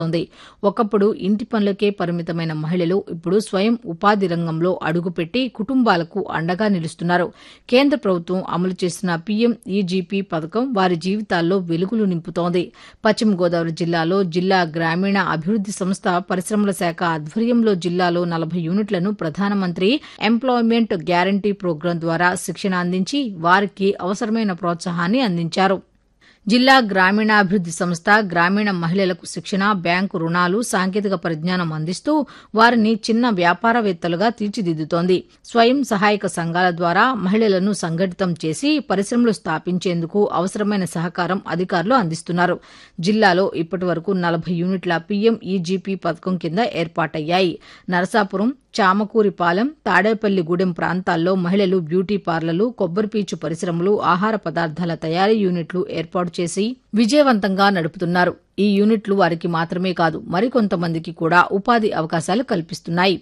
ఉంది ఒకప్పుడు ఇంటి పనులకే పరిమితమైన మహిళలు ఇప్పుడు స్వయం ఉపాధి రంగంలో అడుగుపెట్టి కుటుంబాలకు అండగా నిలుస్తున్నారు కేంద్ర ప్రభుత్వం అమలు చేస్తున్న పీఎం ఈజీపీ పథకం వారి జీవితాల్లో వెలుగులు నింపుతోంది పశ్చిమ గోదావరి జిల్లాలో జిల్లా గ్రామీణ అభివృద్ది సంస్థ పరిశ్రమల శాఖ ఆధ్వర్యంలో జిల్లాలో నలభై యూనిట్లను ప్రధానమంత్రి ఎంప్లాయ్మెంట్ గ్యారంటీ ప్రోగ్రాం ద్వారా శిక్షణ అందించి వారికి అవసరమైన ప్రోత్సాహాన్ని అందించారు జిల్లా గ్రామీణాభివృద్ది సంస్థ గ్రామీణ మహిళలకు శిక్షణ బ్యాంకు రుణాలు సాంకేతిక పరిజ్ఞానం అందిస్తూ వారిని చిన్న వ్యాపారవేత్తలుగా తీర్చిదిద్దుతోంది స్వయం సహాయక సంఘాల ద్వారా మహిళలను సంఘటితం చేసి పరిశ్రమలు స్థాపించేందుకు అవసరమైన సహకారం అధికారులు అందిస్తున్నారు జిల్లాలో ఇప్పటి వరకు నలభై యూనిట్ల పీఎం ఈజీపీ పథకం కింద ఏర్పాటయ్యాయి నరసాపురం చామకూరిపాలెం తాడేపల్లిగూడెం ప్రాంతాల్లో మహిళలు బ్యూటీ పార్లర్లు కొబ్బరిపీచు పరిశ్రమలు ఆహార పదార్థాల తయారీ యూనిట్లు ఏర్పాటు చేసి విజయవంతంగా నడుపుతున్నారు ఈ యూనిట్లు వారికి మాత్రమే కాదు మరికొంతమందికి కూడా ఉపాధి అవకాశాలు కల్పిస్తున్నాయి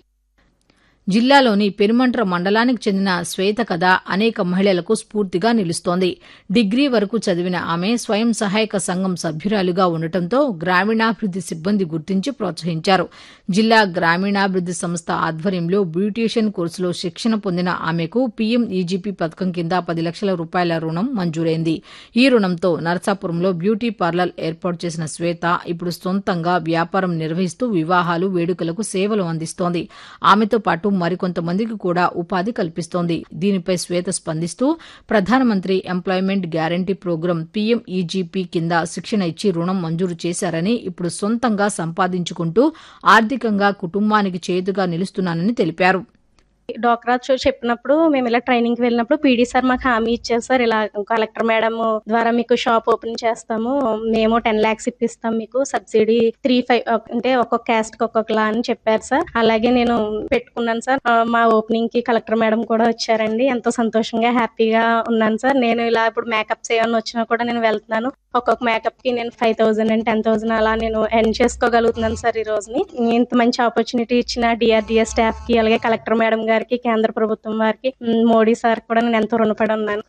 జిల్లాలోని పెనుమంట్ర మండలానికి చెందిన శ్వేత కథ అనేక మహిళలకు స్ఫూర్తిగా నిలుస్తోంది డిగ్రీ వరకు చదివిన ఆమె స్వయం సహాయక సంఘం సభ్యురాలుగా ఉండటంతో గ్రామీణాభివృద్ది సిబ్బంది గుర్తించి ప్రోత్సహించారు జిల్లా గ్రామీణాభివృద్ది సంస్థ ఆధ్వర్యంలో బ్యూటీషియన్ కోర్సులో శిక్షణ పొందిన ఆమెకు పీఎం ఈజీపీ పథకం కింద పది లక్షల రూపాయల రుణం మంజూరైంది ఈ రుణంతో నరసాపురంలో బ్యూటీ పార్లర్ ఏర్పాటు చేసిన శ్వేత ఇప్పుడు సొంతంగా వ్యాపారం నిర్వహిస్తూ వివాహాలు వేడుకలకు సేవలు అందిస్తోంది ఆమెతో పాటు మరికొంతమందికి కూడా ఉపాధి కల్పిస్తోంది దీనిపై శ్వేత స్పందిస్తూ ప్రధానమంత్రి employment guarantee programme PM EGP కింద శిక్షణ ఇచ్చి రుణం మంజూరు చేశారని ఇప్పుడు సొంతంగా సంపాదించుకుంటూ ఆర్థికంగా కుటుంబానికి చేతుగా నిలుస్తున్నానని తెలిపారు డోక్రా చో చెప్పినప్పుడు మేము ఇలా ట్రైనింగ్ కి వెళ్ళినప్పుడు పీడీ సార్ మాకు హామీ ఇచ్చారు సార్ ఇలా కలెక్టర్ మేడం ద్వారా మీకు షాప్ ఓపెన్ చేస్తాము మేము టెన్ లాక్స్ ఇప్పిస్తాం మీకు సబ్సిడీ త్రీ ఫైవ్ అంటే ఒక్కొక్క క్యాస్ట్ కి ఒక్కొక్కలా అని చెప్పారు సార్ అలాగే నేను పెట్టుకున్నాను సార్ ఆ, మా ఓపెనింగ్ కి కలెక్టర్ మేడం కూడా వచ్చారండి ఎంతో సంతోషంగా హ్యాపీగా ఉన్నాను సార్ నేను ఇలా ఇప్పుడు మేకప్స్ ఏమైనా వచ్చినా కూడా నేను వెళ్తున్నాను ఒక్కొక్క మేకప్ కి నేను five thousand and ten thousand అలా నేను ఎర్న్ చేసుకోగలుగుతున్నాను సార్ ఈ రోజుని ఇంత మంచి ఆపర్చునిటీ ఇచ్చిన డిఆర్డిఎస్ స్టాఫ్ కి అలాగే కలెక్టర్ మేడం గారికి కేంద్ర ప్రభుత్వం వారికి ఉమ్, మోడీ సార్ కూడా నేను ఎంతో రుణపడి ఉన్నాను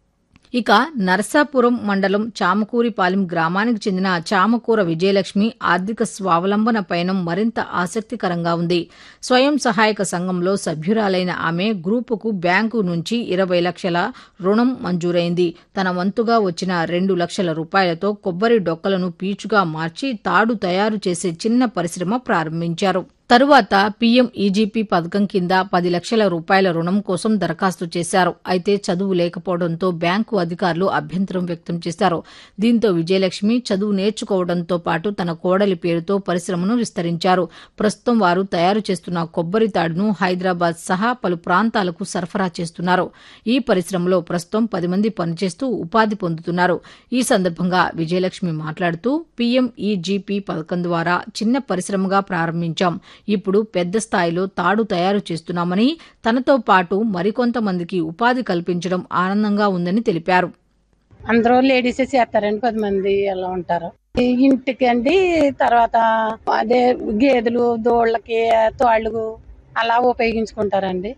ఇక నర్సాపురం మండలం చామకూరిపాలెం గ్రామానికి చెందిన చామకూర విజయలక్ష్మి ఆర్థిక స్వావలంబన పయనం మరింత ఆసక్తికరంగా ఉంది స్వయం సహాయక సంఘంలో సభ్యురాలైన ఆమె గ్రూపుకు బ్యాంకు నుంచి ఇరవై లక్షల రుణం మంజూరైంది తన వంతుగా వచ్చిన రెండు లక్షల రూపాయలతో కొబ్బరి డొక్కలను పీచుగా మార్చి తాడు తయారు చేసే చిన్న పరిశ్రమ ప్రారంభించారు తరువాత పీఎం ఈజీపీ పథకం కింద పది లక్షల రూపాయల రుణం కోసం దరఖాస్తు చేశారు అయితే చదువు లేకపోవడంతో బ్యాంకు అధికారులు అభ్యంతరం వ్యక్తం చేశారు దీంతో విజయలక్ష్మి చదువు నేర్చుకోవడంతో పాటు తన కోడలి పేరుతో పరిశ్రమను విస్తరించారు ప్రస్తుతం వారు తయారు చేస్తున్న కొబ్బరి తాడును హైదరాబాద్ సహా పలు ప్రాంతాలకు సరఫరా చేస్తున్నారు ఈ పరిశ్రమలో ప్రస్తుతం పది మంది పనిచేస్తూ ఉపాధి పొందుతున్నారు ఈ సందర్భంగా విజయలక్ష్మి మాట్లాడుతూ పీఎం ఈజీపీ పథకం ద్వారా చిన్న పరిశ్రమగా ప్రారంభించాం ఇప్పుడు పెద్ద స్థాయిలో తాడు తయారు చేస్తున్నామని తనతో పాటు మరికొంతమందికి ఉపాధి కల్పించడం ఆనందంగా ఉందని తెలిపారు అందరూ లేడీసే చేస్తారండి పది మంది అలా ఉంటారు ఈ ఇంటికి అండి తర్వాత అదే గేదెలు దోళ్ళకి తోళ్ళకు అలా ఉపయోగించుకుంటారండి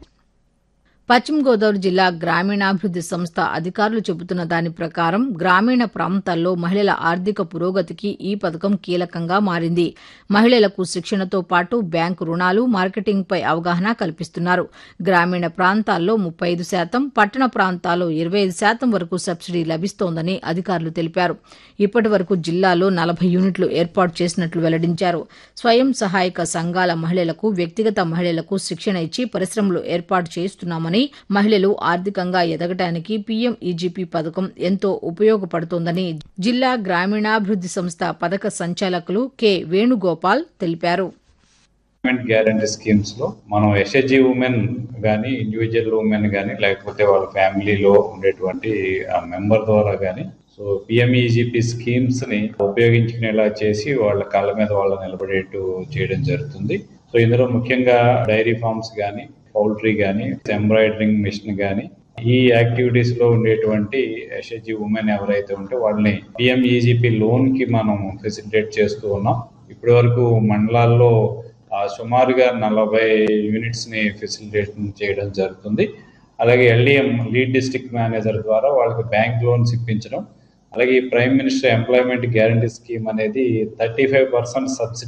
పశ్చిమ గోదావరి జిల్లా గ్రామీణాభివృద్ది సంస్థ అధికారులు చెబుతున్న దాని ప్రకారం గ్రామీణ ప్రాంతాల్లో మహిళల ఆర్థిక పురోగతికి ఈ పథకం కీలకంగా మారింది మహిళలకు శిక్షణతో పాటు బ్యాంకు రుణాలు మార్కెటింగ్పై అవగాహన కల్పిస్తున్నారు గ్రామీణ ప్రాంతాల్లో ముప్పై ఐదు శాతం పట్టణ ప్రాంతాల్లో ఇరవై ఐదు శాతం వరకు సబ్సిడీ లభిస్తోందని అధికారులు తెలిపారు ఇప్పటి వరకు జిల్లాలో నలభై యూనిట్లు ఏర్పాటు చేసినట్లు వెల్లడించారు స్వయం సహాయక సంఘాల మహిళలకు వ్యక్తిగత మహిళలకు శిక్షణ ఇచ్చి పరిశ్రమలు ఏర్పాటు చేస్తున్నామని మహిళలు ఆర్థికంగా ఎదగటానికి పీఎం ఈజీపీ పథకం ఎంతో ఉపయోగపడుతోందని జిల్లా గ్రామీణాభివృద్ది సంస్థ పథక సంచాలకులు కె వేణుగోపాల్ తెలిపారు గవర్నమెంట్ గ్యారంటీ స్కీమ్స్ లో మనం ఎస్హెచ్జి ఉమెన్ కానీ ఇండివిజువల్ ఉమెన్ కానీ లేకపోతే వాళ్ళ ఫ్యామిలీలో ఉండేటువంటి మెంబర్ ద్వారా కానీ సో పిఎంఈజీపీ స్కీమ్స్ ని ఉపయోగించుకునేలా చేసి వాళ్ళ కాళ్ళ మీద వాళ్ళు నిలబడేట్టు చేయడం జరుగుతుంది సో ఇందులో ముఖ్యంగా డైరీ ఫార్మ్స్ కానీ పౌల్ట్రీ కానీ ఎంబ్రాయిడరింగ్ మిషన్ కానీ ఈ యాక్టివిటీస్ లో ఉండేటువంటి ఎస్హెచ్జి ఉమెన్ ఎవరైతే ఉంటే వాళ్ళని పిఎంఈజీపీ లోన్ కి మనం ఫెసిలిటేట్ చేస్తూ ఉన్నాం ఇప్పటి వరకు మండలాల్లో ఆ, సుమారుగా నలభై యూనిట్స్ ని ఫెసిలిటేషన్ చేయడం జరుగుతుంది అలాగే ఎల్డిఎం లీడ్ డిస్ట్రిక్ట్ మేనేజర్ ద్వారా వాళ్ళకి బ్యాంక్ లోన్స్ ఇప్పించడం అలాగే ఈ prime minister employment guarantee scheme అనేది థర్టీ ఫైవ్ పర్సెంట్ సబ్సిడీ